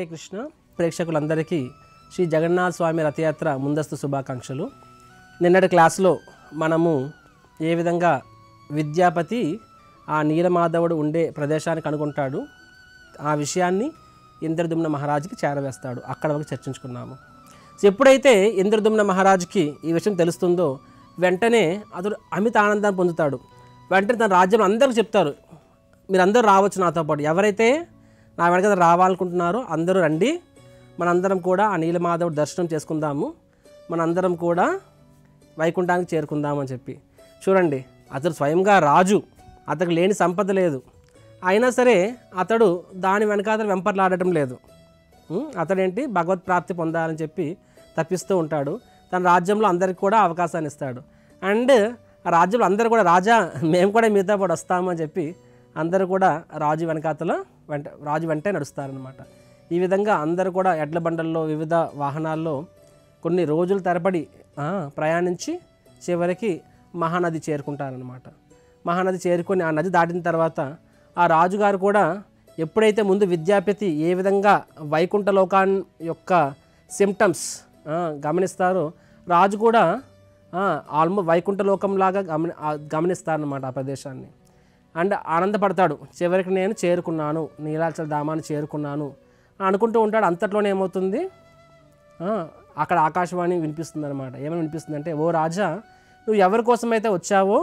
కృష్ణ ప్రేక్షకులందరికీ శ్రీ జగన్నాథ స్వామి రథయాత్ర ముందస్తు శుభాకాంక్షలు నిన్నటి క్లాసులో మనము ఏ విధంగా విద్యాపతి ఆ నీలమాధవుడు ఉండే ప్రదేశాన్ని కనుగొంటాడు ఆ విషయాన్ని ఇంద్రదుమ్న మహారాజుకి చేరవేస్తాడు అక్కడ వరకు చర్చించుకున్నాము సో ఎప్పుడైతే ఇంద్రదుమ్న మహారాజుకి ఈ విషయం తెలుస్తుందో వెంటనే అతడు అమిత ఆనందాన్ని పొందుతాడు వెంటనే తన రాజ్యంలో అందరికీ చెప్తారు మీరందరూ రావచ్చు నాతో పాటు ఎవరైతే నా వెనక రావాలనుకుంటున్నారో అందరూ రండి మనందరం కూడా ఆ నీలమాధవుడు దర్శనం చేసుకుందాము మనందరం కూడా వైకుంఠానికి చేరుకుందామని చెప్పి చూడండి అతడు స్వయంగా రాజు అతనికి లేని సంపద లేదు అయినా సరే అతడు దాని వెనకాతలు వెంపర్లాడటం లేదు ఉం? అతడేంటి భగవత్ ప్రాప్తి పొందాలని చెప్పి తప్పిస్తూ ఉంటాడు తన రాజ్యంలో అందరికి కూడా అవకాశాన్ని ఇస్తాడు అండ్ ఆ రాజ్యంలో అందరూ కూడా రాజా మేము కూడా మీతో పాటు వస్తామని చెప్పి అందరూ కూడా రాజు వెనకాతల వెంట రాజు వెంటే నడుస్తారనమాట ఈ విధంగా అందరూ కూడా ఎడ్ల బండల్లో వివిధ వాహనాల్లో కొన్ని రోజుల తరబడి ఆ, ప్రయాణించి చివరికి మహానది చేరుకుంటారనమాట మహానది చేరుకొని ఆ నది దాటిన తర్వాత ఆ రాజుగారు కూడా ఎప్పుడైతే ముందు విద్యాపతి ఏ విధంగా వైకుంఠ లోకాన్ యొక్క సిమ్టమ్స్ గమనిస్తారో రాజు కూడా ఆల్మో వైకుంఠ లోకంలాగా గమని ఆ, గమనిస్తారనమాట ఆ ప్రదేశాన్ని అండ్ ఆనందపడతాడు చివరికి నేను చేరుకున్నాను నీలాచల ధామాన్ని చేరుకున్నాను అని అనుకుంటూ ఉంటాడు అంతట్లోనే ఏమవుతుంది ఆ, అక్కడ ఆకాశవాణి వినిపిస్తుంది అనమాట ఏమని వినిపిస్తుంది అంటే ఓ రాజా నువ్వు ఎవరి కోసమైతే వచ్చావో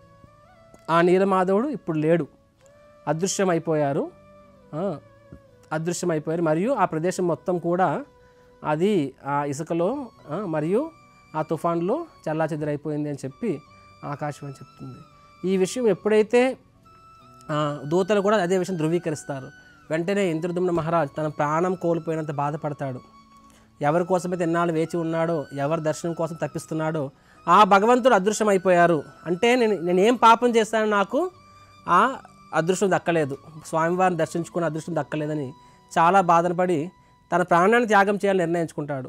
ఆ నీలమాధవుడు ఇప్పుడు లేడు అదృశ్యమైపోయారు ఆ, అదృశ్యమైపోయారు మరియు ఆ ప్రదేశం మొత్తం కూడా అది ఆ ఇసుకలో ఆ, మరియు ఆ తుఫాన్లో చల్లా చెదిరైపోయింది అని చెప్పి ఆకాశవాణి చెప్తుంది ఈ విషయం ఎప్పుడైతే ఆ, దూతలు కూడా అదే విషయం ధృవీకరిస్తారు వెంటనే ఇంద్రదుమ్న మహారాజ్ తన ప్రాణం కోల్పోయినంత బాధపడతాడు ఎవరి కోసమైతే ఎన్నాళ్ళు వేచి ఉన్నాడో ఎవరి దర్శనం కోసం తప్పిస్తున్నాడో ఆ భగవంతుడు అదృశ్యం అయిపోయారు అంటే నేను నేను ఏం పాపం చేస్తానో నాకు ఆ అదృష్టం దక్కలేదు స్వామివారిని దర్శించుకున్న అదృష్టం దక్కలేదని చాలా బాధపడి తన ప్రాణాన్ని త్యాగం చేయాలని నిర్ణయించుకుంటాడు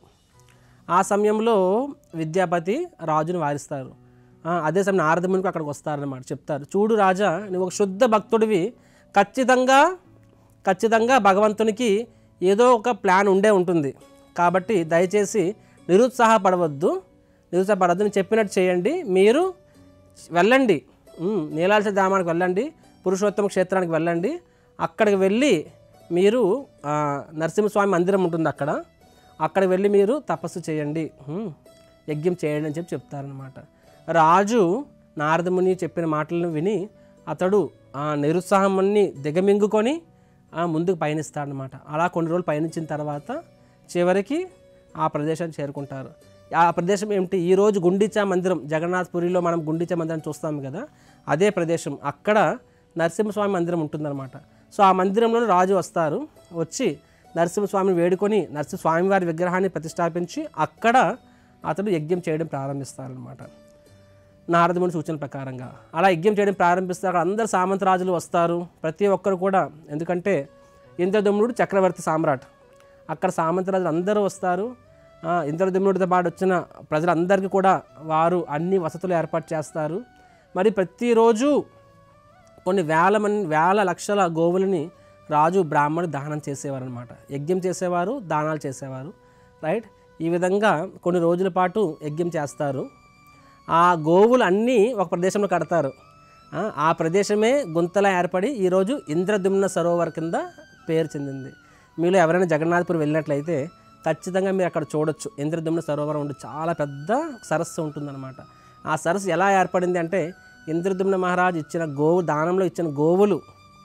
ఆ సమయంలో విద్యాపతి రాజుని వారిస్తారు ఆ, అదే సమయం నారదమునికి అక్కడికి వస్తారనమాట చెప్తారు చూడు రాజా నువ్వు ఒక శుద్ధ భక్తుడివి ఖచ్చితంగా ఖచ్చితంగా భగవంతునికి ఏదో ఒక ప్లాన్ ఉండే ఉంటుంది కాబట్టి దయచేసి నిరుత్సాహపడవద్దు నిరుత్సాహపడవద్దు నేను చెప్పినట్టు చేయండి మీరు వెళ్ళండి ఉమ్, నీలాచల ధామానికి వెళ్ళండి పురుషోత్తమ క్షేత్రానికి వెళ్ళండి అక్కడికి వెళ్ళి మీరు ఆ, నరసింహస్వామి మందిరం ఉంటుంది అక్కడ అక్కడికి వెళ్ళి మీరు తపస్సు చేయండి ఉమ్, యజ్ఞం చేయండి అని చెప్పి చెప్తారనమాట రాజు నారదముని చెప్పిన మాటలను విని అతడు ఆ నిరుత్సాహాన్ని దిగమింగుకొని ఆ ముందుకు పయనిస్తాడనమాట అలా కొన్ని రోజులు పయనించిన తర్వాత చివరికి ఆ ప్రదేశాన్ని చేరుకుంటారు ఆ ప్రదేశం ఏమిటి ఈరోజు గుండిచా మందిరం జగన్నాథ్పురిలో మనం గుండిచా మందిరం చూస్తాం కదా అదే ప్రదేశం అక్కడ నరసింహస్వామి మందిరం ఉంటుందన్నమాట సో ఆ మందిరంలో రాజు వస్తారు వచ్చి నరసింహస్వామిని వేడుకొని నరసింహస్వామి వారి విగ్రహాన్ని ప్రతిష్టాపించి అక్కడ అతడు యజ్ఞం చేయడం ప్రారంభిస్తారనమాట నారదముని సూచన ప్రకారంగా అలా యజ్ఞం చేయడం ప్రారంభిస్తారు అక్కడ అందరు సామంతరాజులు వస్తారు ప్రతి ఒక్కరు కూడా ఎందుకంటే ఇంద్రదమ్ముడు చక్రవర్తి సామ్రాట్ అక్కడ సామంతరాజులు అందరూ వస్తారు ఆ, ఇంద్రదమ్ముడితో పాటు వచ్చిన ప్రజలందరికీ కూడా వారు అన్ని వసతులు ఏర్పాటు చేస్తారు మరి ప్రతిరోజు కొన్ని వేల మంది వేల లక్షల గోవులని రాజు బ్రాహ్మణుడు దానం చేసేవారు అనమాట యజ్ఞం చేసేవారు దానాలు చేసేవారు రైట్ ఈ విధంగా కొన్ని రోజుల పాటు యజ్ఞం చేస్తారు ఆ గోవులు అన్నీ ఒక ప్రదేశంలో కడతారు ఆ, ఆ ప్రదేశమే గుంతలా ఏర్పడి ఈరోజు ఇంద్రదుమ్న సరోవర్ కింద పేరు చెందింది మీలో ఎవరైనా జగన్నాథపురం వెళ్ళినట్లయితే ఖచ్చితంగా మీరు అక్కడ చూడొచ్చు ఇంద్రదుమ్న సరోవరం ఉండి చాలా పెద్ద సరస్సు ఉంటుందన్నమాట ఆ సరస్సు ఎలా ఏర్పడింది అంటే ఇంద్రదుమ్న మహారాజు ఇచ్చిన గోవు దానంలో ఇచ్చిన గోవులు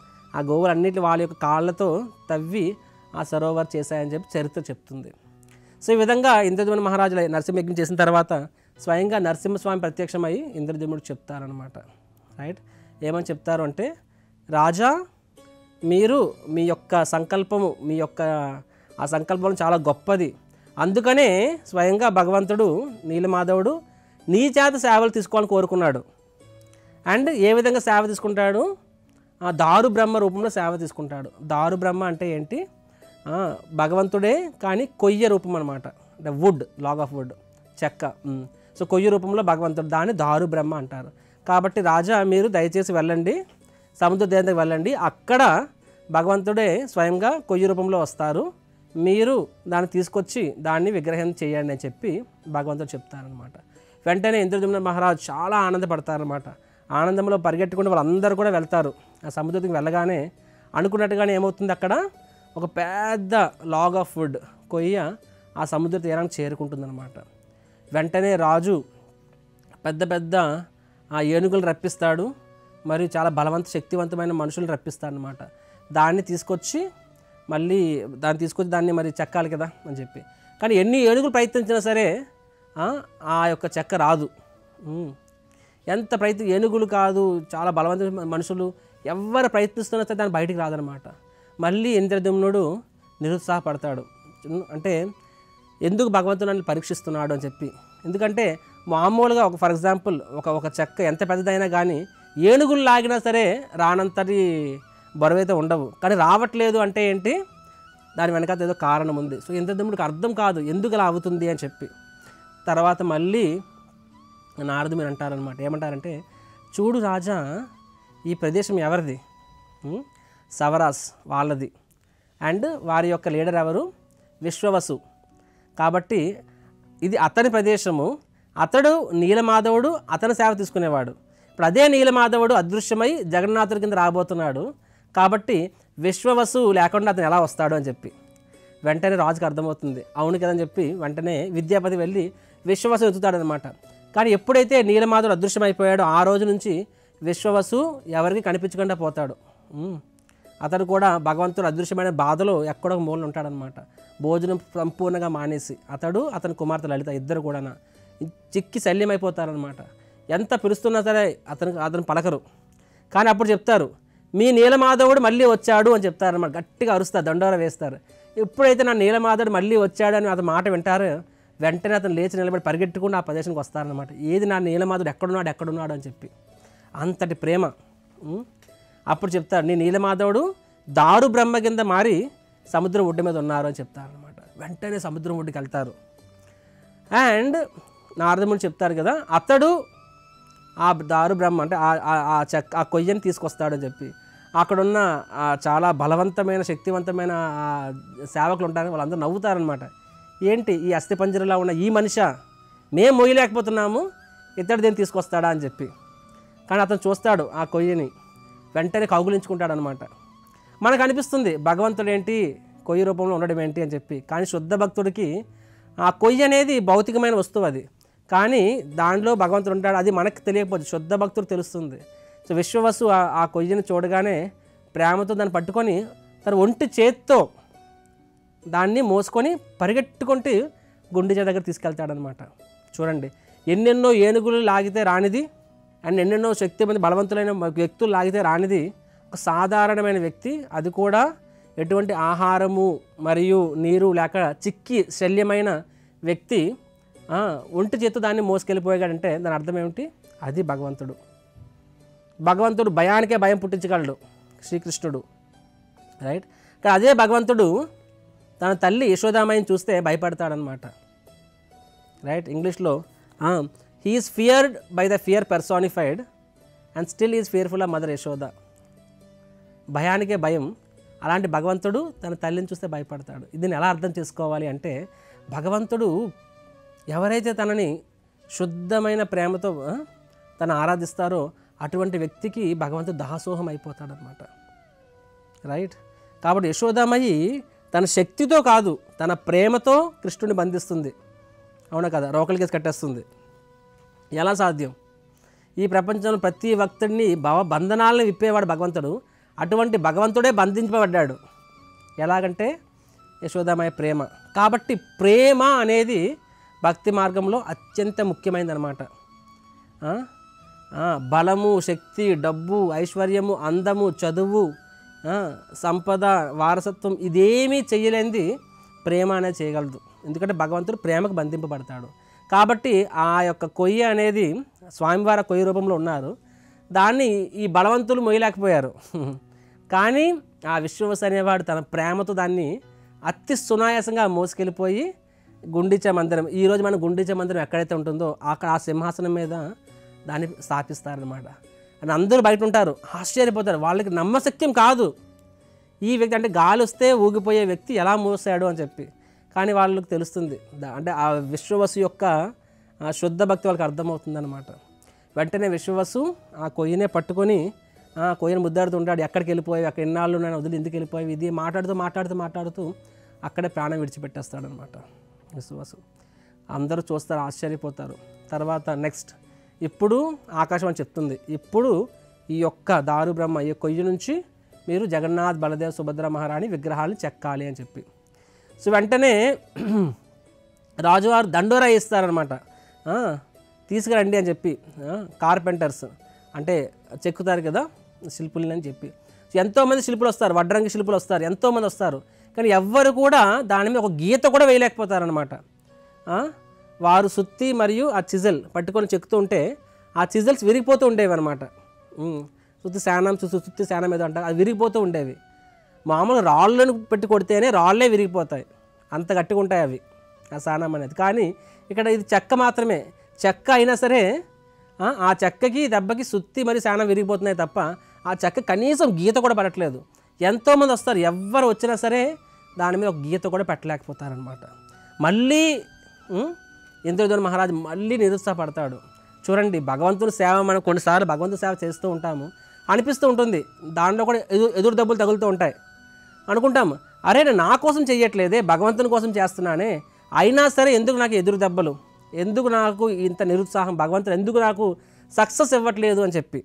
ఆ గోవులు అన్నిటి వాళ్ళ యొక్క కాళ్ళతో తవ్వి ఆ సరోవర్ చేశాయని చెప్పి చరిత్ర చెప్తుంది సో ఈ విధంగా ఇంద్రదుమ్న మహారాజు నరసింహయజ్ఞం చేసిన తర్వాత స్వయంగా నరసింహస్వామి ప్రత్యక్షమై ఇంద్రదుమ్నుడు చెప్తారనమాట రైట్ ఏమని చెప్తారు అంటే రాజా మీరు మీ యొక్క సంకల్పము మీ యొక్క ఆ సంకల్పం చాలా గొప్పది అందుకనే స్వయంగా భగవంతుడు నీలమాధవుడు నీ చేత సేవలు తీసుకోవాలని కోరుకున్నాడు అండ్ ఏ విధంగా సేవ తీసుకుంటాడు ఆ దారు బ్రహ్మ రూపంలో సేవ తీసుకుంటాడు దారు బ్రహ్మ అంటే ఏంటి ఆ, భగవంతుడే కానీ కొయ్య రూపం అనమాట అంటే వుడ్ లాగ్ ఆఫ్ వుడ్ చెక్క ఉమ్. సో కొయ్య రూపంలో భగవంతుడు దాన్ని దారు బ్రహ్మ అంటారు కాబట్టి రాజా మీరు దయచేసి వెళ్ళండి సముద్ర దేవతకి వెళ్ళండి అక్కడ భగవంతుడే స్వయంగా కొయ్య రూపంలో వస్తారు మీరు దాన్ని తీసుకొచ్చి దాన్ని విగ్రహం చేయండి అని చెప్పి భగవంతుడు చెప్తారనమాట వెంటనే ఇంద్రజమున మహారాజు చాలా ఆనందపడతారనమాట ఆనందంలో పరిగెట్టుకుంటూ వాళ్ళందరూ కూడా వెళ్తారు ఆ సముద్రానికి వెళ్ళగానే అనుకున్నట్టుగానే ఏమవుతుంది అక్కడ ఒక పెద్ద లాగ్ ఆఫ్ వుడ్ కొయ్య ఆ సముద్ర తీరానికి చేరుకుంటుందన్నమాట వెంటనే రాజు పెద్ద పెద్ద ఆ ఏనుగులు రప్పిస్తాడు మరియు చాలా బలవంత శక్తివంతమైన మనుషులు రప్పిస్తాడు అనమాట దాన్ని తీసుకొచ్చి మళ్ళీ దాన్ని తీసుకొచ్చి దాన్ని మరి చెక్కాలి కదా అని చెప్పి కానీ ఎన్ని ఏనుగులు ప్రయత్నించినా సరే ఆ, ఆ యొక్క చెక్క రాదు ఉమ్. ఎంత ప్రయత్నం ఏనుగులు కాదు చాలా బలవంతమైన మనుషులు ఎవరు ప్రయత్నిస్తున్నా సరే దాన్ని బయటికి రాదనమాట మళ్ళీ ఇంద్రదమ్నుడు నిరుత్సాహపడతాడు ఉమ్, అంటే ఎందుకు భగవంతుడు నన్ను పరీక్షిస్తున్నాడు అని చెప్పి ఎందుకంటే మామూలుగా ఒక ఫర్ ఎగ్జాంపుల్ ఒక ఒక చెక్క ఎంత పెద్దదైనా కానీ ఏనుగులు లాగినా సరే రానంతటి బరువైతే ఉండవు కానీ రావట్లేదు అంటే ఏంటి దాని వెనకాల ఏదో కారణం ఉంది సో ఇంద్రదమ్ముడికి అర్థం కాదు ఎందుకు ఇలా అవుతుంది అని చెప్పి తర్వాత మళ్ళీ నారదు మీరు అంటారనమాట ఏమంటారంటే చూడు రాజా ఈ ప్రదేశం ఎవరిది ఉం? సవరాస్ వాళ్ళది అండ్ వారి యొక్క లీడర్ ఎవరు విశ్వవసు కాబట్టి ఇది అతని ప్రదేశము అతడు నీలమాధవుడు అతని సేవ తీసుకునేవాడు ఇప్పుడు అదే నీలమాధవుడు అదృశ్యమై జగన్నాథుడి కింద రాబోతున్నాడు కాబట్టి విశ్వవసు లేకుండా అతను ఎలా వస్తాడు అని చెప్పి వెంటనే రాజుకి అర్థమవుతుంది అవును కదని చెప్పి వెంటనే విద్యాపతి వెళ్ళి విశ్వవసు ఎత్తుతాడనమాట కానీ ఎప్పుడైతే నీలమాధవుడు అదృశ్యమైపోయాడో ఆ రోజు నుంచి విశ్వవసు ఎవరికి కనిపించకుండా పోతాడు ఉమ్. అతడు కూడా భగవంతుడు అదృశ్యమైన బాధలో ఎక్కడో ఒక మూలన ఉంటాడనమాట భోజనం సంపూర్ణంగా మానేసి అతడు అతని కుమార్తె లలిత ఇద్దరు కూడా చిక్కి శల్యమైపోతారనమాట ఎంత పిలుస్తున్నా సరే అతను అతను పలకరు కానీ అప్పుడు చెప్తారు మీ నీలమాధవుడు మళ్ళీ వచ్చాడు అని చెప్తారన్నమాట గట్టిగా అరుస్తారు దండోర వేస్తారు ఎప్పుడైతే నా నీలమాధవుడు మళ్ళీ వచ్చాడు అని అతని మాట వింటారో వెంటనే అతను లేచి నిలబడి పరిగెట్టుకుంటూ ఆ ప్రదేశానికి వస్తారనమాట ఏది నా నీలమాధవుడు ఎక్కడున్నాడు ఎక్కడున్నాడు అని చెప్పి అంతటి ప్రేమ ఉం? అప్పుడు చెప్తారు నీ నీలమాధవుడు దారు బ్రహ్మ కింద మారి సముద్రం ఒడ్డు మీద ఉన్నారు అని చెప్తారనమాట వెంటనే సముద్రం ఒడ్డుకి వెళ్తారు అండ్ నారదములు చెప్తారు కదా అతడు ఆ దారు బ్రహ్మ అంటే ఆ- ఆ- ఆ చెక్క ఆ కొయ్యని తీసుకొస్తాడని చెప్పి అక్కడున్న ఆ చాలా బలవంతమైన శక్తివంతమైన ఆ సేవకులు ఉంటారు వాళ్ళందరూ నవ్వుతారనమాట ఏంటి ఈ అస్థిపంజరలా ఉన్న ఈ మనిషి మేము మొయ్యలేకపోతున్నాము ఇతడు దీన్ని తీసుకొస్తాడా అని చెప్పి కానీ అతను చూస్తాడు ఆ కొయ్యని వెంటనే కౌగులించుకుంటాడు అనమాట మనకు అనిపిస్తుంది భగవంతుడు ఏంటి కొయ్య రూపంలో ఉండడం ఏంటి అని చెప్పి కానీ శుద్ధ భక్తుడికి ఆ కొయ్య అనేది భౌతికమైన వస్తువు అది కానీ దాంట్లో భగవంతుడు ఉంటాడు అది మనకు తెలియకపోతే శుద్ధ భక్తుడు తెలుస్తుంది సో విశ్వవసు ఆ- ఆ కొయ్యని చూడగానే ప్రేమతో దాన్ని పట్టుకొని తన ఒంటి చేత్తో దాన్ని మోసుకొని పరిగెట్టుకుంటూ గుండెజ దగ్గర తీసుకెళ్తాడనమాట చూడండి ఎన్నెన్నో ఏనుగులు లాగితే రానిది అండ్ ఎన్నెన్నో శక్తిమంది బలవంతులైన వ్యక్తులు లాగితే రానిది ఒక సాధారణమైన వ్యక్తి అది కూడా ఎటువంటి ఆహారము మరియు నీరు లేక చిక్కి శల్యమైన వ్యక్తి ఆ, ఒంటి చేత్తో దాన్ని మోసుకెళ్ళిపోయాడంటే దాని అర్థం ఏమిటి అది భగవంతుడు భగవంతుడు భయానికే భయం పుట్టించగలడు శ్రీకృష్ణుడు రైట్ కానీ అదే భగవంతుడు తన తల్లి యశోదామయ్యని చూస్తే భయపడతాడనమాట రైట్ ఇంగ్లీష్లో he is feared by the fear personified and still is fearful of mother Yashoda భయానికే భయం అలాంటి భగవంతుడు తన తల్లిని చూస్తే భయపడతాడు దీన్ని ఎలా అర్థం చేసుకోవాలి అంటే భగవంతుడు ఎవరైతే తనని శుద్ధమైన ప్రేమతో ఆ, తను ఆరాధిస్తారో అటువంటి వ్యక్తికి భగవంతుడు దాసోహం అయిపోతాడనమాట రైట్ కాబట్టి యశోదామయ్యి తన శక్తితో కాదు తన ప్రేమతో కృష్ణుని బంధిస్తుంది అవునా కదా రోకలికేసి కట్టేస్తుంది ఎలా సాధ్యం ఈ ప్రపంచంలో ప్రతి భక్తుడిని భవ బంధనాలను విప్పేవాడు భగవంతుడు అటువంటి భగవంతుడే బంధించబడ్డాడు ఎలాగంటే యశోదామయ్య ప్రేమ కాబట్టి ప్రేమ అనేది భక్తి మార్గంలో అత్యంత ముఖ్యమైనదన్నమాట ఆ? ఆ, బలము శక్తి డబ్బు ఐశ్వర్యము అందము చదువు ఆ, సంపద వారసత్వం ఇదేమీ చేయలేనిది ప్రేమ అనేది చేయగలదు ఎందుకంటే భగవంతుడు ప్రేమకు బంధింపబడతాడు కాబట్టి ఆ యొక్క కొయ్య అనేది స్వామివారి కొయ్య రూపంలో ఉన్నారు దాన్ని ఈ బలవంతులు మొయ్యలేకపోయారు కానీ ఆ విశ్వవస్ అనేవాడు తన ప్రేమతో దాన్ని అతి సునాయాసంగా మోసుకెళ్ళిపోయి గుండిచ మందిరం ఈరోజు మన గుండిచ మందిరం ఎక్కడైతే ఉంటుందో అక్కడ ఆ సింహాసనం మీద దాన్ని స్థాపిస్తారనమాట అని అందరూ బయట ఉంటారు ఆశ్చర్యపోతారు వాళ్ళకి నమ్మశక్యం కాదు ఈ వ్యక్తి అంటే గాలి వస్తే ఊగిపోయే వ్యక్తి ఎలా మోసాడు అని చెప్పి కానీ వాళ్ళకి తెలుస్తుంది దా- అంటే ఆ విశ్వవసు యొక్క ఆ శుద్ధ భక్తి వాళ్ళకి అర్థమవుతుందన్నమాట వెంటనే విశ్వవసు ఆ కొయ్యనే పట్టుకొని ఆ కొయ్యను ముద్దాడుతూ ఉంటాడు ఎక్కడికి వెళ్ళిపోయి అక్కడ ఎన్నాళ్ళు నేను వదిలి ఎందుకు వెళ్ళిపోయి ఇది మాట్లాడుతూ మాట్లాడుతూ మాట్లాడుతూ అక్కడే ప్రాణం విడిచిపెట్టేస్తాడనమాట విశ్వవసు అందరూ చూస్తారు ఆశ్చర్యపోతారు తర్వాత నెక్స్ట్ ఇప్పుడు ఆకాశం అని చెప్తుంది ఇప్పుడు ఈ యొక్క దారు బ్రహ్మ ఈ కొయ్య నుంచి మీరు జగన్నాథ్ బలదేవ్ సుభద్ర మహారాణి విగ్రహాలను చెక్కాలి అని చెప్పి సో వెంటనే రాజువారు దండోరా ఇస్తారనమాట తీసుకురండి అని చెప్పి కార్పెంటర్స్ అంటే చెక్కుతారు కదా శిల్పుల్ని అని చెప్పి సో ఎంతోమంది శిల్పులు వస్తారు వడ్రంగి శిల్పులు వస్తారు ఎంతోమంది వస్తారు కానీ ఎవ్వరు కూడా దాని మీద ఒక గీత కూడా వేయలేకపోతారనమాట ఆ, వారు సుత్తి మరియు ఆ చిజల్ పట్టుకొని చెక్కుతూ ఉంటే ఆ చిజల్స్ విరిగిపోతూ ఉండేవి అనమాట సుత్తి శానం సు- సుత్తి శానం ఏదో అంటారు అది విరిగిపోతూ ఉండేవి మామూలు రాళ్ళను పెట్టి కొడితేనే రాళ్ళే విరిగిపోతాయి అంత గట్టిగా ఉంటాయి అవి ఆ శానం అనేది కానీ ఇక్కడ ఇది చెక్క మాత్రమే చెక్క అయినా సరే ఆ, ఆ చెక్కకి దెబ్బకి సుత్తి మరి శానం విరిగిపోతున్నాయి తప్ప ఆ చెక్క కనీసం గీత కూడా పడట్లేదు ఎంతోమంది వస్తారు ఎవ్వరు వచ్చినా సరే దాని మీద ఒక గీత కూడా పెట్టలేకపోతారనమాట మళ్ళీ ఉం, ఇంద్రధోని మహారాజు మళ్ళీ నిరుత్సాహపడతాడు చూడండి భగవంతుని సేవ మనం కొన్నిసార్లు భగవంతుని సేవ చేస్తూ ఉంటాము అనిపిస్తూ ఉంటుంది దాంట్లో కూడా ఎదురు ఎదురు దెబ్బలు తగులుతూ ఉంటాయి అనుకుంటాం అరే నేను నా కోసం చెయ్యట్లేదే భగవంతుని కోసం చేస్తున్నానే అయినా సరే ఎందుకు నాకు ఎదురు దెబ్బలు ఎందుకు నాకు ఇంత నిరుత్సాహం భగవంతుడు ఎందుకు నాకు సక్సెస్ ఇవ్వట్లేదు అని చెప్పి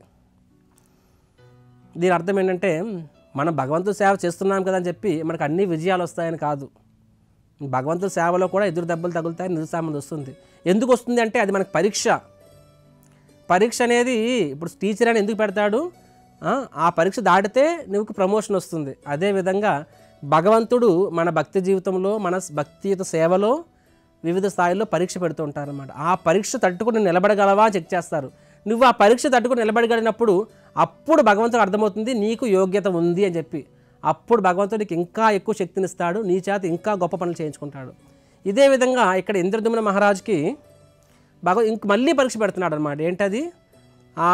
దీని అర్థం ఏంటంటే మనం భగవంతుడి సేవ చేస్తున్నాం కదా అని చెప్పి మనకు అన్ని విజయాలు వస్తాయని కాదు భగవంతుడి సేవలో కూడా ఎదురు దెబ్బలు తగులుతాయి నిరుత్సాహం వస్తుంది ఎందుకు వస్తుంది అంటే అది మనకు పరీక్ష పరీక్ష అనేది ఇప్పుడు టీచర్ అని ఎందుకు పెడతాడు ఆ, ఆ పరీక్ష దాటితే నువ్వు ప్రమోషన్ వస్తుంది అదేవిధంగా భగవంతుడు మన భక్తి జీవితంలో మన భక్తియుత సేవలో వివిధ స్థాయిల్లో పరీక్ష పెడుతూ ఉంటారన్నమాట ఆ పరీక్ష తట్టుకుని నిలబడగలవా అని చెక్ చేస్తారు నువ్వు ఆ పరీక్ష తట్టుకుని నిలబడగలిగినప్పుడు అప్పుడు భగవంతుడు అర్థమవుతుంది నీకు యోగ్యత ఉంది అని చెప్పి అప్పుడు భగవంతుడికి ఇంకా ఎక్కువ శక్తిని ఇస్తాడు నీ చేత ఇంకా గొప్ప పనులు చేయించుకుంటాడు ఇదే విధంగా ఇక్కడ ఇంద్రదుమ్న మహారాజుకి భగవ ఇంక మళ్ళీ పరీక్ష పెడుతున్నాడు అనమాట ఏంటది ఆ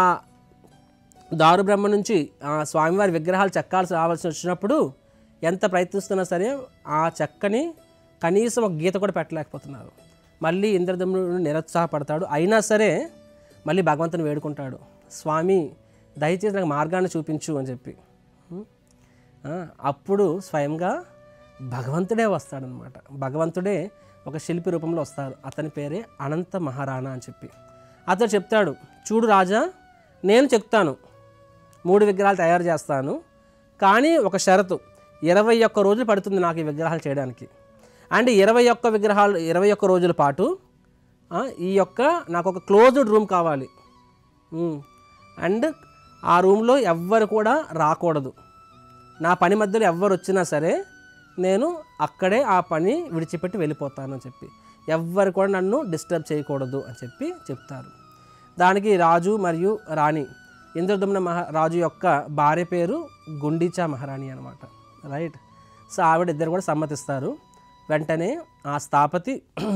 దారు బ్రహ్మ నుంచి ఆ స్వామివారి విగ్రహాలు చెక్కాల్సి రావాల్సి వచ్చినప్పుడు ఎంత ప్రయత్నిస్తున్నా సరే ఆ చెక్కని కనీసం ఒక గీత కూడా పెట్టలేకపోతున్నారు మళ్ళీ ఇంద్రదమ్ముడు నిరుత్సాహపడతాడు అయినా సరే మళ్ళీ భగవంతుని వేడుకుంటాడు స్వామి దయచేసి నాకు మార్గాన్ని చూపించు అని చెప్పి ఉం? ఆ, అప్పుడు స్వయంగా భగవంతుడే వస్తాడనమాట భగవంతుడే ఒక శిల్పి రూపంలో వస్తారు అతని పేరే అనంత మహారాణా అని చెప్పి అతడు చెప్తాడు చూడు రాజా నేను చెప్తాను మూడు విగ్రహాలు తయారు చేస్తాను కానీ ఒక షరతు ఇరవై ఒక్క రోజులు పడుతుంది నాకు ఈ విగ్రహాలు చేయడానికి అండ్ ఇరవై ఒక్క విగ్రహాలు ఇరవై ఒక్క రోజుల పాటు ఆ, ఈ యొక్క నాకు ఒక క్లోజ్డ్ రూమ్ కావాలి ఉమ్. అండ్ ఆ రూమ్లో ఎవ్వరు కూడా రాకూడదు నా పని మధ్యలో ఎవ్వరు వచ్చినా సరే నేను అక్కడే ఆ పని విడిచిపెట్టి వెళ్ళిపోతాను అని చెప్పి ఎవ్వరు కూడా నన్ను డిస్టర్బ్ చేయకూడదు అని చెప్పి చెప్తారు దానికి రాజు మరియు రాణి ఇంద్రదుమ్న మహా రాజు యొక్క భార్య పేరు గుండీచా మహారాణి అనమాట రైట్ సో ఆవిడ ఇద్దరు కూడా సమ్మతిస్తారు వెంటనే ఆ స్థాపతి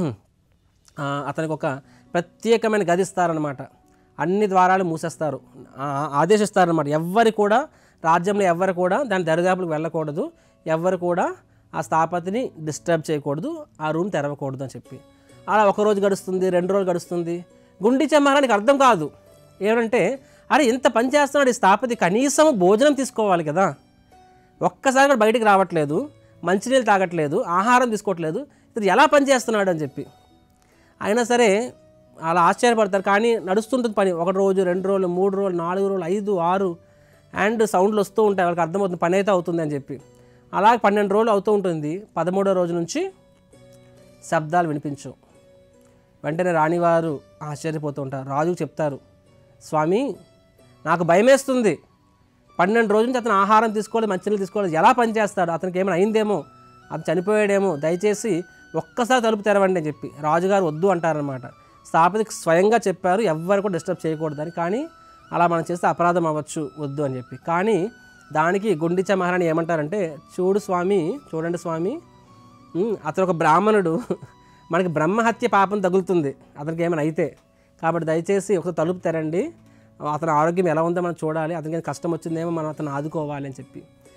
ఆ, అతనికి ఒక ప్రత్యేకమైన గది ఇస్తారనమాట అన్ని ద్వారాలు మూసేస్తారు ఆ, ఆదేశిస్తారనమాట ఎవ్వరు కూడా రాజ్యంలో ఎవ్వరు కూడా దాని దరిదాపులకు వెళ్ళకూడదు ఎవ్వరు కూడా ఆ స్థాపతిని డిస్టర్బ్ చేయకూడదు ఆ రూమ్ తెరవకూడదు అని చెప్పి అలా ఒక రోజు గడుస్తుంది రెండు రోజులు గడుస్తుంది గుండి చెమ్మారానికి అర్థం కాదు ఏమంటే అరే ఇంత పని చేస్తున్నాడు ఈ స్థాపతి కనీసం భోజనం తీసుకోవాలి కదా ఒక్కసారి కూడా బయటికి రావట్లేదు మంచినీళ్ళు తాగట్లేదు ఆహారం తీసుకోవట్లేదు ఇతను ఎలా పని చేస్తున్నాడు అని చెప్పి అయినా సరే అలా ఆశ్చర్యపడతారు కానీ నడుస్తుంటుంది పని ఒక రోజు రెండు రోజులు మూడు రోజులు నాలుగు రోజులు ఐదు ఆరు అండ్ సౌండ్లు వస్తూ ఉంటాయి వాళ్ళకి అర్థమవుతుంది పని అయితే అవుతుంది అని చెప్పి అలాగే పన్నెండు రోజులు అవుతూ ఉంటుంది పదమూడో రోజు నుంచి శబ్దాలు వినిపించవు వెంటనే రాణివారు ఆశ్చర్యపోతూ ఉంటారు రాజుకు చెప్తారు స్వామి నాకు భయమేస్తుంది పన్నెండు రోజుల నుంచి అతను ఆహారం తీసుకోవాలి మంచినీళ్ళు తీసుకోవాలి ఎలా పనిచేస్తాడు అతనికి ఏమైనా అయిందేమో అతను చనిపోయాడేమో దయచేసి ఒక్కసారి తలుపు తెరవండి అని చెప్పి రాజుగారు వద్దు అంటారనమాట స్థాపతికి స్వయంగా చెప్పారు ఎవ్వరు కూడా డిస్టర్బ్ చేయకూడదని కానీ అలా మనం చేస్తే అపరాధం అవ్వచ్చు వద్దు అని చెప్పి కానీ దానికి గుండిచ మహారాణి ఏమంటారంటే చూడు స్వామి చూడండి స్వామి ఉమ్, అతను ఒక బ్రాహ్మణుడు మనకి బ్రహ్మహత్య పాపం తగులుతుంది అతనికి ఏమైనా అయితే కాబట్టి దయచేసి ఒక తలుపు తెరండి అతని ఆరోగ్యం ఎలా ఉందో మనం చూడాలి అతనికి ఏమైనా కష్టం వచ్చిందేమో మనం అతను ఆదుకోవాలి అని చెప్పి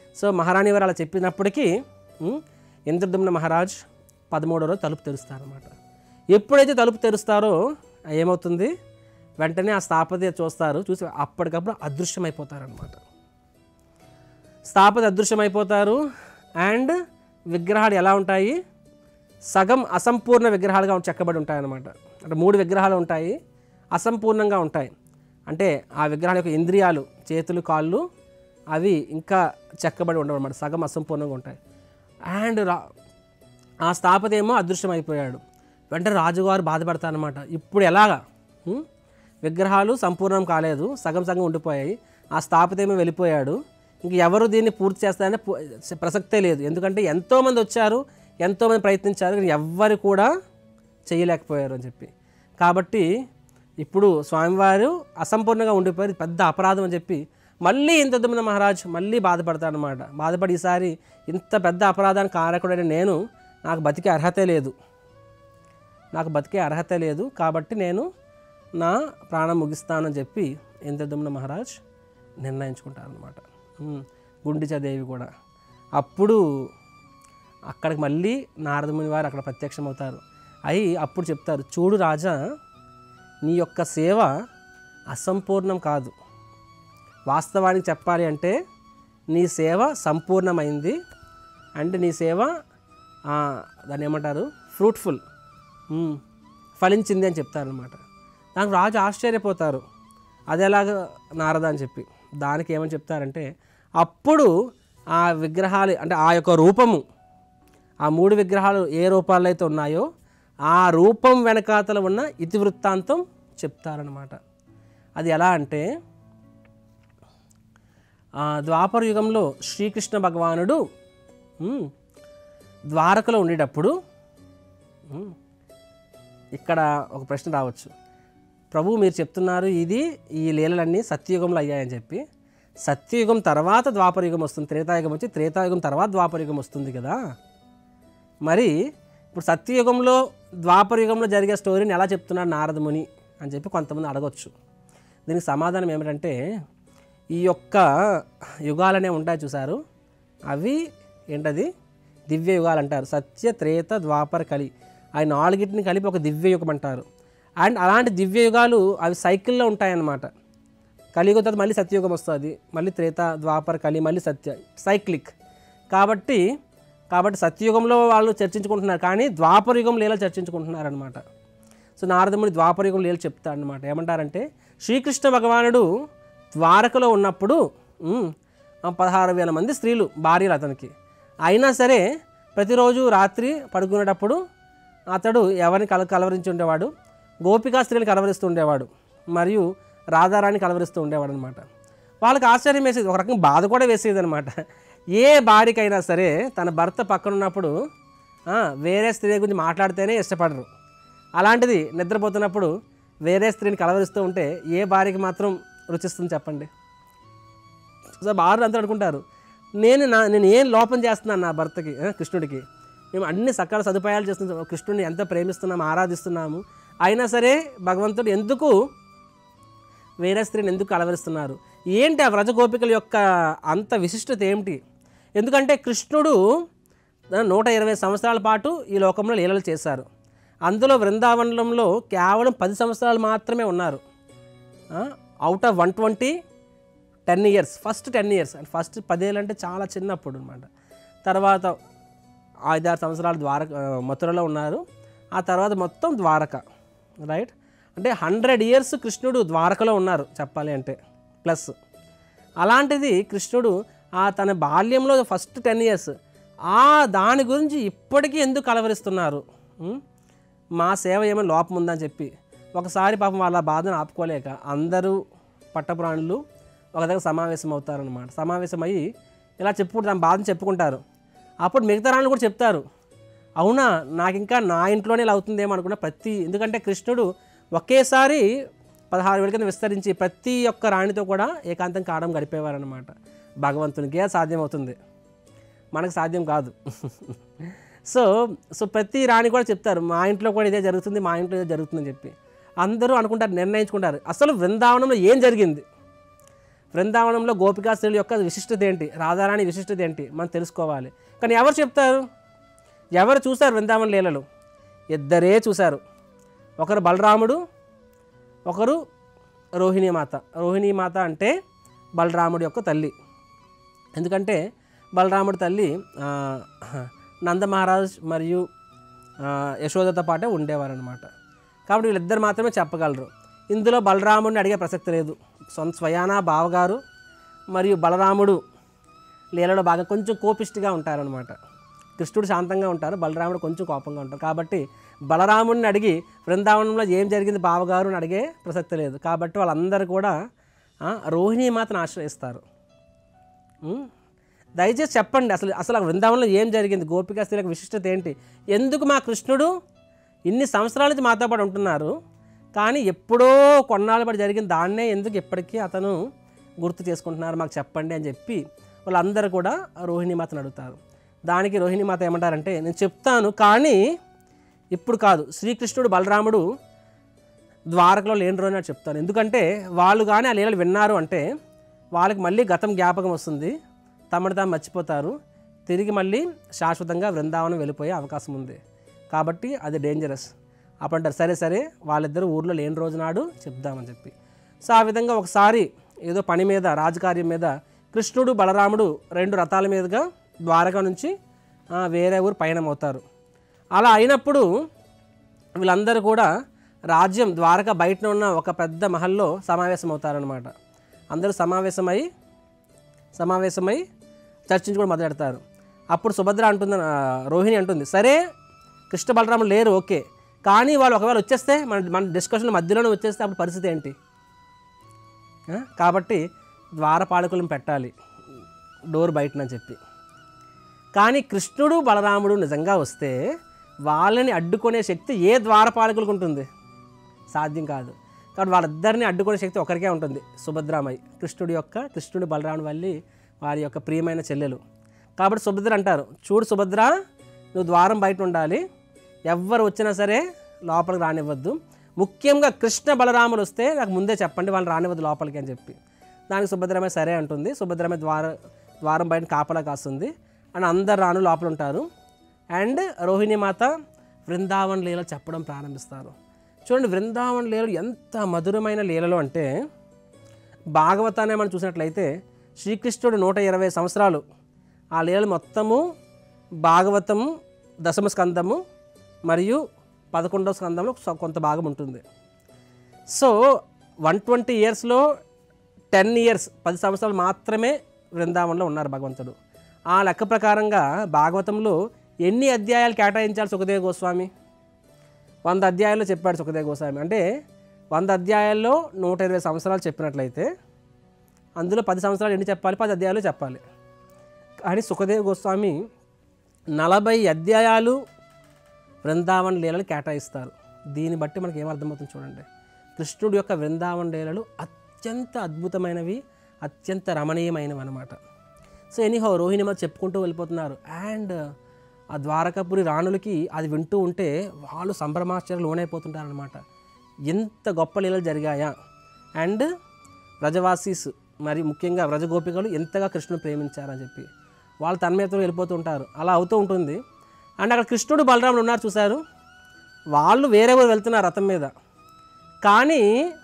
సో మహారాణి వారు అలా చెప్పినప్పటికీ ఉమ్, ఇంద్రదుమ్న మహారాజ్ పదమూడో రోజు తలుపు తెరుస్తారనమాట ఎప్పుడైతే తలుపు తెరుస్తారో ఏమవుతుంది వెంటనే ఆ స్థాపతి చూస్తారు చూసి అప్పటికప్పుడు అదృశ్యమైపోతారనమాట స్థాపతి అదృశ్యమైపోతారు అండ్ విగ్రహాలు ఎలా ఉంటాయి సగం అసంపూర్ణ విగ్రహాలుగా చెక్కబడి ఉంటాయి అన్నమాట అంటే మూడు విగ్రహాలు ఉంటాయి అసంపూర్ణంగా ఉంటాయి అంటే ఆ విగ్రహాల యొక్క ఇంద్రియాలు చేతులు కాళ్ళు అవి ఇంకా చెక్కబడి ఉండవు అన్నమాట సగం అసంపూర్ణంగా ఉంటాయి అండ్ రా ఆ స్థాపతి ఏమో అదృశ్యం అయిపోయాడు వెంటనే రాజుగారు బాధపడతారనమాట ఇప్పుడు ఎలాగా ఉం? విగ్రహాలు సంపూర్ణం కాలేదు సగం సగం ఉండిపోయాయి ఆ స్థాపతి ఏమో వెళ్ళిపోయాడు ఇంక ఎవరు దీన్ని పూర్తి చేస్తారనే పు- ప్రసక్తే లేదు ఎందుకంటే ఎంతోమంది వచ్చారు ఎంతోమంది ప్రయత్నించారు కానీ ఎవ్వరు కూడా చేయలేకపోయారు అని చెప్పి కాబట్టి ఇప్పుడు స్వామివారు అసంపూర్ణంగా ఉండిపోయారు ఇది పెద్ద అపరాధం అని చెప్పి మళ్ళీ ఇంత దుమ్మిన మహారాజ్ మళ్ళీ బాధపడతాడనమాట బాధపడి ఈసారి ఇంత పెద్ద అపరాధానికి కారకుడైన నేను నాకు బతికే అర్హతే లేదు నాకు బతికే అర్హత లేదు కాబట్టి నేను నా ప్రాణం ముగిస్తానని చెప్పి ఇంద్రదుమ్న మహారాజ్ నిర్ణయించుకుంటారనమాట గుండిచాదేవి కూడా అప్పుడు అక్కడికి మళ్ళీ నారదముని వారు అక్కడ ప్రత్యక్షమవుతారు అయి అప్పుడు చెప్తారు చూడు రాజా నీ యొక్క సేవ అసంపూర్ణం కాదు వాస్తవానికి చెప్పాలి అంటే నీ సేవ సంపూర్ణమైంది అంటే నీ సేవ ఆ, దాన్ని ఏమంటారు ఫ్రూట్ఫుల్ మ్మ్. ఫలించింది అని చెప్తారనమాట దానికి రాజు ఆశ్చర్యపోతారు అది ఎలాగ నారద అని చెప్పి దానికి ఏమని చెప్తారంటే అప్పుడు ఆ విగ్రహాలు అంటే ఆ యొక్క రూపము ఆ మూడు విగ్రహాలు ఏ రూపాల్లో అయితే ఉన్నాయో ఆ రూపం వెనకాతల ఉన్న ఇతివృత్తాంతం చెప్తారనమాట అది ఎలా అంటే ఆ, ద్వాపర యుగంలో శ్రీకృష్ణ భగవానుడు ఉమ్, ద్వారకలో ఉండేటప్పుడు ఉమ్, ఇక్కడ ఒక ప్రశ్న రావచ్చు ప్రభు మీరు చెప్తున్నారు ఇది ఈ లీలలన్నీ సత్యయుగంలో అయ్యాయని చెప్పి సత్యయుగం తర్వాత ద్వాపరయుగం వస్తుంది త్రేతాయుగం వచ్చి త్రేతాయుగం తర్వాత ద్వాపరయుగం వస్తుంది కదా మరి ఇప్పుడు సత్యయుగంలో ద్వాపరయుగంలో జరిగే స్టోరీని ఎలా చెప్తున్నాడు నారదముని అని చెప్పి కొంతమంది అడగొచ్చు దీనికి సమాధానం ఏమిటంటే ఈ యొక్క యుగాలనే ఉంటాయి చూసారు అవి ఏంటది దివ్య యుగాలు అంటారు సత్య త్రేత ద్వాపర కలి అవి నాలుగిటిని కలిపి ఒక దివ్య యుగం అంటారు అండ్ అలాంటి దివ్య యుగాలు అవి సైకిల్లో ఉంటాయన్నమాట కలియుగం తర్వాత మళ్ళీ సత్యయుగం వస్తుంది మళ్ళీ త్రేత ద్వాపర కలి మళ్ళీ సత్య సైక్లిక్ కాబట్టి కాబట్టి సత్యయుగంలో వాళ్ళు చర్చించుకుంటున్నారు కానీ ద్వాపర యుగం లీలలు చర్చించుకుంటున్నారు అనమాట సో నారదముని ద్వాపర యుగం లీలలు చెప్తాడు అనమాట ఏమంటారంటే శ్రీకృష్ణ భగవానుడు ద్వారకలో ఉన్నప్పుడు ఉమ్, ఆ పదహారు వేల మంది స్త్రీలు భార్యలు అతనికి అయినా సరే ప్రతిరోజు రాత్రి పడుకునేటప్పుడు అతడు ఎవరిని కల కలవరించి ఉండేవాడు గోపికా స్త్రీని కలవరిస్తూ ఉండేవాడు మరియు రాధారాణి కలవరిస్తూ ఉండేవాడు అనమాట వాళ్ళకి ఆశ్చర్యం వేసేది ఒక రకంగా బాధ కూడా వేసేది అనమాట ఏ భార్యకైనా సరే తన భర్త పక్కన ఉన్నప్పుడు ఆ, వేరే స్త్రీ గురించి మాట్లాడితేనే ఇష్టపడరు అలాంటిది నిద్రపోతున్నప్పుడు వేరే స్త్రీని కలవరిస్తూ ఉంటే ఏ భార్యకి మాత్రం రుచిస్తుంది చెప్పండి సో భార్యలు అంతా అనుకుంటారు నేను నా నేను ఏం లోపం చేస్తున్నాను నా భర్తకి ఆ, కృష్ణుడికి మేము అన్ని సకాల సదుపాయాలు చేస్తున్నాం కృష్ణుడిని ఎంత ప్రేమిస్తున్నాము ఆరాధిస్తున్నాము అయినా సరే భగవంతుడు ఎందుకు వేరే స్త్రీని ఎందుకు కలవరిస్తున్నారు ఏంటి ఆ వ్రజగోపికల యొక్క అంత విశిష్టత ఏమిటి ఎందుకంటే కృష్ణుడు ఆ, నూట ఇరవై సంవత్సరాల పాటు ఈ లోకంలో లీలలు చేశారు అందులో బృందావనంలో కేవలం పది సంవత్సరాలు మాత్రమే ఉన్నారు out of one twenty ten years first ten years and first పదేళ్ళు అంటే చాలా చిన్నప్పుడు అనమాట తర్వాత ఐదారు సంవత్సరాలు ద్వారక ఆ, మథురలో ఉన్నారు ఆ తర్వాత మొత్తం ద్వారక రైట్ అంటే హండ్రెడ్ ఇయర్స్ కృష్ణుడు ద్వారకలో ఉన్నారు చెప్పాలి అంటే ప్లస్ అలాంటిది కృష్ణుడు ఆ తన బాల్యంలో ఫస్ట్ టెన్ ఇయర్స్ ఆ దాని గురించి ఇప్పటికీ ఎందుకు కలవరిస్తున్నారు ఉం? మా సేవ ఏమైనా లోపం ఉందని చెప్పి ఒకసారి పాపం వాళ్ళ బాధను ఆపుకోలేక అందరూ పట్టపురాణులు ఒక దగ్గర సమావేశం అవుతారనమాట సమావేశం అయ్యి ఇలా చెప్పుకుంటారు తమ బాధను చెప్పుకుంటారు అప్పుడు మిగతా రాణులు కూడా చెప్తారు అవునా నాకు ఇంకా నా ఇంట్లోనే ఇలా అవుతుందేమో అనుకున్న ప్రతి ఎందుకంటే కృష్ణుడు ఒకేసారి పదహారు వేల కింద విస్తరించి ప్రతి ఒక్క రాణితో కూడా ఏకాంతం కావడం గడిపేవారనమాట భగవంతునికే సాధ్యమవుతుంది మనకు సాధ్యం కాదు సో సో ప్రతి రాణి కూడా చెప్తారు మా ఇంట్లో కూడా ఇదే జరుగుతుంది మా ఇంట్లో ఇదే జరుగుతుందని చెప్పి అందరూ అనుకుంటారు నిర్ణయించుకుంటారు అసలు బృందావనంలో ఏం జరిగింది బృందావనంలో గోపికా స్త్రీల యొక్క విశిష్టత ఏంటి రాధారాణి విశిష్టత ఏంటి మనం తెలుసుకోవాలి కానీ ఎవరు చెప్తారు ఎవరు చూశారు బృందావన లీలలు ఇద్దరే చూశారు ఒకరు బలరాముడు ఒకరు రోహిణీ మాత రోహిణీ మాత అంటే బలరాముడి యొక్క తల్లి ఎందుకంటే బలరాముడి తల్లి ఆ, నంద మహారాజ్ మరియు ఆ, యశోదతో పాటే ఉండేవారనమాట కాబట్టి వీళ్ళిద్దరు మాత్రమే చెప్పగలరు ఇందులో బలరాముడిని అడిగే ప్రసక్తి లేదు సొంత స్వయానా బావగారు మరియు బలరాముడు లీలలో బాగా కొంచెం కోపిష్టిగా ఉంటారనమాట కృష్ణుడు శాంతంగా ఉంటారు బలరాముడు కొంచెం కోపంగా ఉంటారు కాబట్టి బలరాముడిని అడిగి బృందావనంలో ఏం జరిగింది బావగారు అని అడిగే ప్రసక్తి లేదు కాబట్టి వాళ్ళందరూ కూడా ఆ, రోహిణీ మాతను ఆశ్రయిస్తారు ఉం? దయచేసి చెప్పండి అసలు అసలు ఆ బృందావనంలో ఏం జరిగింది గోపికా స్త్రీలకు విశిష్టత ఏంటి ఎందుకు మా కృష్ణుడు ఇన్ని సంవత్సరాల నుంచి మాతో పాటు ఉంటున్నారు కానీ ఎప్పుడో కొన్నాళ్ళ పాటు జరిగిన దాన్నే ఎందుకు ఇప్పటికీ అతను గుర్తు చేసుకుంటున్నారు మాకు చెప్పండి అని చెప్పి వాళ్ళందరూ కూడా రోహిణీ మాతను అడుగుతారు దానికి రోహిణీ మాత ఏమంటారంటే నేను చెప్తాను కానీ ఇప్పుడు కాదు శ్రీకృష్ణుడు బలరాముడు ద్వారకలో లేని రోజు అని చెప్తాను ఎందుకంటే వాళ్ళు కానీ ఆ లీలలు విన్నారు అంటే వాళ్ళకి మళ్ళీ గతం జ్ఞాపకం వస్తుంది తమను తాము మర్చిపోతారు తిరిగి మళ్ళీ శాశ్వతంగా బృందావనం వెళ్ళిపోయే అవకాశం ఉంది కాబట్టి అది డేంజరస్ అప్పుడు అంటారు సరే సరే వాళ్ళిద్దరూ ఊర్లో లేని రోజు నాడు చెప్దామని చెప్పి సో ఆ విధంగా ఒకసారి ఏదో పని మీద రాజకార్యం మీద కృష్ణుడు బలరాముడు రెండు రథాల మీదుగా ద్వారకా నుంచి ఆ, వేరే ఊరు పయనం అవుతారు అలా అయినప్పుడు వీళ్ళందరూ కూడా రాజ్యం ద్వారక బయట ఉన్న ఒక పెద్ద మహల్లో సమావేశం అవుతారనమాట అందరూ సమావేశమై సమావేశమై చర్చించుకోవడం మొదలెడతారు అప్పుడు సుభద్ర అంటుంది ఆ, రోహిణి అంటుంది సరే కృష్ణ బలరాములు లేరు ఓకే కానీ వాళ్ళు ఒకవేళ వచ్చేస్తే మన మన డిస్కషన్ మధ్యలోనే వచ్చేస్తే అప్పుడు పరిస్థితి ఏంటి ఆ, కాబట్టి ద్వారపాలకులను పెట్టాలి డోర్ బయటనని చెప్పి కానీ కృష్ణుడు బలరాముడు నిజంగా వస్తే వాళ్ళని అడ్డుకునే శక్తి ఏ ద్వారపాలకులకు ఉంటుంది సాధ్యం కాదు కాబట్టి వాళ్ళిద్దరిని అడ్డుకునే శక్తి ఒకరికే ఉంటుంది సుభద్రామయ్య కృష్ణుడి యొక్క కృష్ణుడి బలరాముడి వల్లి వారి యొక్క ప్రియమైన చెల్లెలు కాబట్టి సుభద్ర అంటారు చూడు సుభద్ర నువ్వు ద్వారం బయట ఉండాలి ఎవ్వరు వచ్చినా సరే లోపలికి రానివ్వద్దు ముఖ్యంగా కృష్ణ బలరాములు వస్తే నాకు ముందే చెప్పండి వాళ్ళు రానివ్వద్దు లోపలికి అని చెప్పి దానికి సుభద్రమే సరే అంటుంది సుభద్రమే ద్వార ద్వారం బయట కాపలా కాస్తుంది అని అందరు రాను లోపల ఉంటారు అండ్ రోహిణి మాత బృందావన్ లీల చెప్పడం ప్రారంభిస్తారు చూడండి బృందావన్ లీలలు ఎంత మధురమైన లీలలు అంటే భాగవతాన్ని మనం చూసినట్లయితే శ్రీకృష్ణుడు నూట ఇరవై సంవత్సరాలు ఆ లీలలు మొత్తము భాగవతం దశమ స్కందము మరియు పదకొండవ స్కందంలో సొ- కొంత భాగం ఉంటుంది సో వన్ ట్వంటీ ఇయర్స్లో టెన్ ఇయర్స్ పది సంవత్సరాలు మాత్రమే బృందావనంలో ఉన్నారు భగవంతుడు ఆ లెక్క ప్రకారంగా భాగవతంలో ఎన్ని అధ్యాయాలు కేటాయించాలి సుఖదేవ గోస్వామి వంద అధ్యాయాల్లో చెప్పాడు సుఖదేవ గోస్వామి అంటే వంద అధ్యాయాల్లో నూట ఇరవై సంవత్సరాలు చెప్పినట్లయితే అందులో పది సంవత్సరాలు ఎన్ని చెప్పాలి పది అధ్యాయాలు చెప్పాలి కానీ సుఖదేవ్ గోస్వామి నలభై అధ్యాయాలు బృందావన్ లీలలు కేటాయిస్తారు దీన్ని బట్టి మనకి ఏమర్థమవుతుంది చూడండి కృష్ణుడి యొక్క బృందావన్ లీలలు అత్యంత అద్భుతమైనవి అత్యంత రమణీయమైనవి అనమాట సో ఎనీహో రోహిణి మీద చెప్పుకుంటూ వెళ్ళిపోతున్నారు అండ్ ఆ ద్వారకాపురి రాణులకి అది వింటూ ఉంటే వాళ్ళు సంభ్రమాశ్చర్యాలు లోనైపోతుంటారనమాట ఎంత గొప్ప లీలలు జరిగాయా అండ్ వ్రజవాసీస్ మరి ముఖ్యంగా వ్రజగోపికలు ఎంతగా కృష్ణుని ప్రేమించారని చెప్పి వాళ్ళు తన్మయతలో వెళ్ళిపోతూ ఉంటారు అలా అవుతూ ఉంటుంది అండ్ అక్కడ కృష్ణుడు బలరాముడు ఉన్నారు చూశారు వాళ్ళు వేరే ఊరు వెళ్తున్నారు రథం మీద కానీ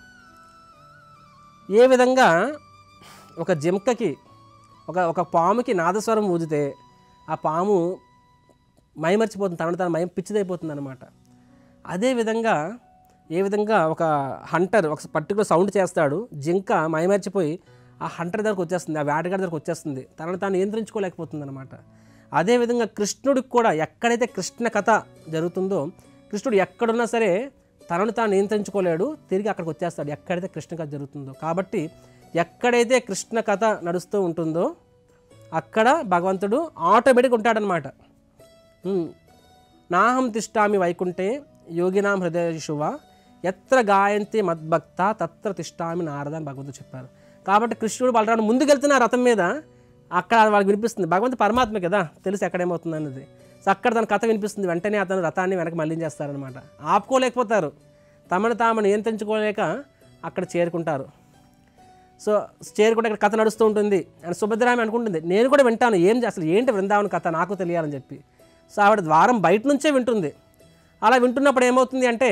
ఏ విధంగా ఒక జింకకి ఒక ఒక పాముకి నాదస్వరం ఊదితే ఆ పాము మైమర్చిపోతుంది తనను తను మయం పిచ్చిదైపోతుంది అనమాట అదేవిధంగా ఏ విధంగా ఒక హంటర్ ఒక పర్టికులర్ సౌండ్ చేస్తాడు జింక మైమర్చిపోయి ఆ హంటర్ దగ్గరకు వచ్చేస్తుంది ఆ వేటగాడి దగ్గరకు వచ్చేస్తుంది తనను తాను నియంత్రించుకోలేకపోతుంది అనమాట అదేవిధంగా కృష్ణుడికి కూడా ఎక్కడైతే కృష్ణ కథ జరుగుతుందో కృష్ణుడు ఎక్కడున్నా సరే తనను తాను నియంత్రించుకోలేడు తిరిగి అక్కడికి వచ్చేస్తాడు ఎక్కడైతే కృష్ణ కథ జరుగుతుందో కాబట్టి ఎక్కడైతే కృష్ణ కథ నడుస్తూ ఉంటుందో అక్కడ భగవంతుడు ఆటోమేటిక్ ఉంటాడనమాట ఉమ్. నాహం తిష్టామి వైకుంఠే యోగినాం హృదయశువ ఎత్ర గాయంతి మద్భక్త తత్ర తిష్టామి నారద అని భగవంతుడు చెప్పారు కాబట్టి కృష్ణుడు బలరాముడు ముందుకెళ్తున్న రథం మీద అక్కడ వాళ్ళకి వినిపిస్తుంది భగవంతుడు పరమాత్మ కదా తెలుసు ఎక్కడేమవుతుంది అన్నది సో అక్కడ తన కథ వినిపిస్తుంది వెంటనే అతను రథాన్ని వెనక మళ్ళించేస్తారనమాట ఆపుకోలేకపోతారు తమను తాము నియంత్రించుకోలేక అక్కడ చేరుకుంటారు సో చేరుకుంటే అక్కడ కథ నడుస్తూ ఉంటుంది అండ్ సుభద్రామి అనుకుంటుంది నేను కూడా వింటాను ఏం చే- అసలు ఏంటి బృందావన కథ నాకు తెలియాలని చెప్పి సో ఆవిడ ద్వారం బయట నుంచే వింటుంది అలా వింటున్నప్పుడు ఏమవుతుంది అంటే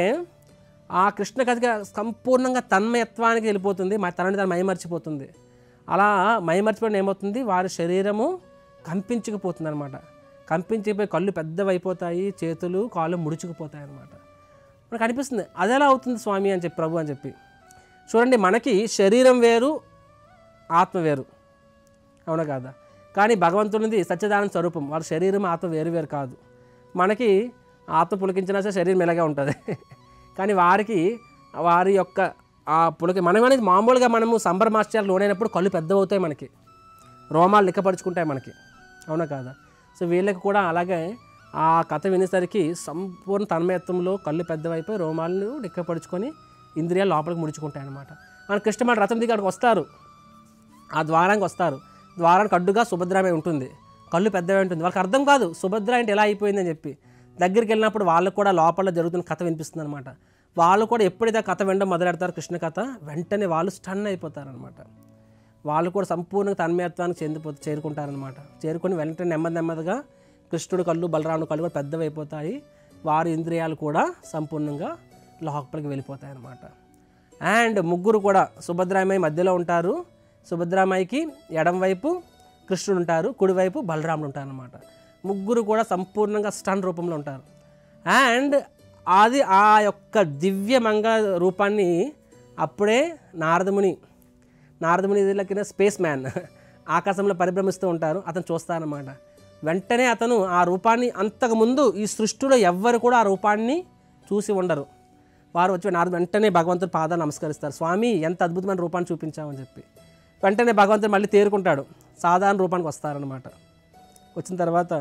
ఆ కృష్ణ కథగా సంపూర్ణంగా తన్మయత్వానికి వెళ్ళిపోతుంది మా తనని తను మైమర్చిపోతుంది అలా మైమర్చిపోయిన ఏమవుతుంది వారి శరీరము కంపించుకుపోతుంది అనమాట కంపించిపోయి కళ్ళు పెద్దవైపోతాయి చేతులు కాళ్ళు ముడుచుకుపోతాయి అనమాట మనకు అనిపిస్తుంది అదెలా అవుతుంది స్వామి అని చెప్పి ప్రభు అని చెప్పి చూడండి మనకి శరీరం వేరు ఆత్మ వేరు అవునా కాదా కానీ భగవంతునిది సత్యదాన స్వరూపం వాళ్ళ శరీరం ఆత్మ వేరు వేరు కాదు మనకి ఆత్మ పులికించినా సరే శరీరం ఇలాగే ఉంటుంది కానీ వారికి వారి యొక్క ఆ పులకి మనం అనేది మామూలుగా మనము సంబరమాశ్చర్యాలు లోనైనప్పుడు కళ్ళు పెద్దవవుతాయి మనకి రోమాలు లిక్కపరుచుకుంటాయి మనకి అవునా కాదా సో వీళ్ళకి కూడా అలాగే ఆ కథ వినేసరికి సంపూర్ణ తన్మయత్వంలో కళ్ళు పెద్దవైపోయి రోమాలను లిక్కపరుచుకొని ఇంద్రియాలు లోపలికి ముడుచుకుంటాయి అనమాట మన కృష్ణమాడ రథం దిగి అక్కడికి వస్తారు ఆ ద్వారానికి వస్తారు ద్వారానికి అడ్డుగా సుభద్రామే ఉంటుంది కళ్ళు పెద్దవే ఉంటుంది వాళ్ళకి అర్థం కాదు సుభద్ర అంటే ఎలా అయిపోయిందని చెప్పి దగ్గరికి వెళ్ళినప్పుడు వాళ్ళకు కూడా లోపల జరుగుతున్న కథ వినిపిస్తుంది అనమాట వాళ్ళు కూడా ఎప్పుడైతే ఆ కథ వినడం మొదలెడతారో కృష్ణ కథ వెంటనే వాళ్ళు స్టన్ అయిపోతారనమాట వాళ్ళు కూడా సంపూర్ణంగా తన్మయత్వానికి చెందిపో చేరుకుంటారనమాట చేరుకొని వెంటనే నెమ్మది నెమ్మదిగా కృష్ణుడు కళ్ళు బలరాముడు కళ్ళు కూడా పెద్దవైపోతాయి వారి ఇంద్రియాలు కూడా సంపూర్ణంగా లోపలికి వెళ్ళిపోతాయి అన్నమాట అండ్ ముగ్గురు కూడా సుభద్రామయ్య మధ్యలో ఉంటారు సుభద్రామయ్యకి ఎడం వైపు కృష్ణుడు ఉంటారు కుడివైపు బలరాముడు ఉంటారు అనమాట ముగ్గురు కూడా సంపూర్ణంగా స్టన్ రూపంలో ఉంటారు అండ్ అది ఆ యొక్క దివ్య మంగళ రూపాన్ని అప్పుడే నారదముని నారదముని కింద స్పేస్ మ్యాన్ ఆకాశంలో పరిభ్రమిస్తూ ఉంటారు అతను చూస్తారన్నమాట వెంటనే అతను ఆ రూపాన్ని అంతకుముందు ఈ సృష్టిలో ఎవ్వరు కూడా ఆ రూపాన్ని చూసి ఉండరు వారు వచ్చి నారదు వెంటనే భగవంతుడు పాదాలు నమస్కరిస్తారు స్వామి ఎంత అద్భుతమైన రూపాన్ని చూపించామని చెప్పి వెంటనే భగవంతుడు మళ్ళీ తేరుకుంటాడు సాధారణ రూపానికి వస్తారనమాట వచ్చిన తర్వాత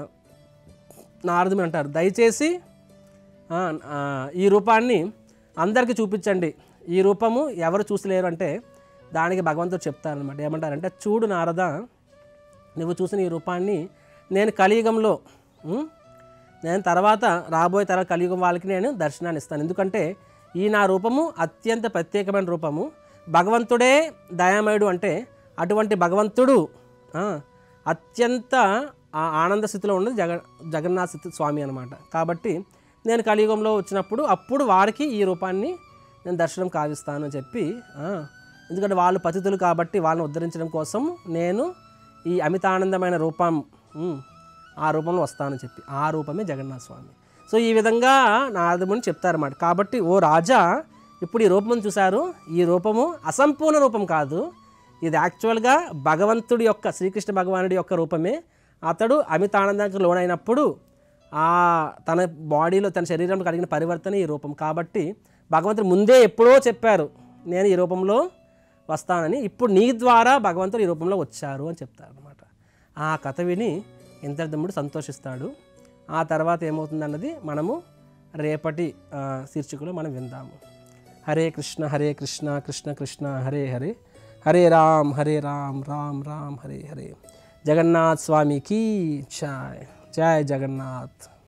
నారదుని అంటారు దయచేసి ఆ, ఆ, ఈ రూపాన్ని అందరికీ చూపించండి ఈ రూపము ఎవరు చూసలేరు అంటే దానికి భగవంతుడు చెప్తారనమాట ఏమంటారంటే చూడు నారద నువ్వు చూసిన ఈ రూపాన్ని నేను కలియుగంలో ఉం? నేను తర్వాత రాబోయే తర కలియుగం వాళ్ళకి నేను దర్శనాన్ని ఇస్తాను ఎందుకంటే ఈ నా రూపము అత్యంత ప్రత్యేకమైన రూపము భగవంతుడే దయామయుడు అంటే అటువంటి భగవంతుడు ఆ, అత్యంత ఆ ఆనంద స్థితిలో ఉన్నది జగ జగన్నాథ స్థితి స్వామి అనమాట కాబట్టి నేను కలియుగంలో వచ్చినప్పుడు అప్పుడు వారికి ఈ రూపాన్ని నేను దర్శనం కావిస్తాను అని చెప్పి ఆ, ఎందుకంటే వాళ్ళు పతితులు కాబట్టి వాళ్ళని ఉద్ధరించడం కోసం నేను ఈ అమితానందమైన రూపం ఉమ్, ఆ రూపంలో వస్తానని చెప్పి ఆ రూపమే జగన్నాథ స్వామి సో ఈ విధంగా నారదముని చెప్తారన్నమాట కాబట్టి ఓ రాజా ఇప్పుడు ఈ రూపం చూశారు ఈ రూపము అసంపూర్ణ రూపం కాదు ఇది యాక్చువల్గా భగవంతుడి యొక్క శ్రీకృష్ణ భగవానుడి యొక్క రూపమే అతడు అమిత ఆనందానికి లోనైనప్పుడు ఆ తన బాడీలో తన శరీరంలో కలిగిన పరివర్తన ఈ రూపం కాబట్టి భగవంతుడు ముందే ఎప్పుడో చెప్పారు నేను ఈ రూపంలో వస్తానని ఇప్పుడు నీ ద్వారా భగవంతుడు ఈ రూపంలో వచ్చారు అని చెప్తారు అనమాట ఆ కథ విని ఇంద్రదమ్ముడు సంతోషిస్తాడు ఆ తర్వాత ఏమవుతుందన్నది మనము రేపటి ఆ, శీర్షికలో మనం విందాము హరే కృష్ణ హరే కృష్ణ కృష్ణ కృష్ణ హరే హరే హరే రామ్ హరే రామ్ రామ్ రామ్ హరే హరే జగన్నాథ్ స్వామి కీ జయ జయ జగన్నాథ్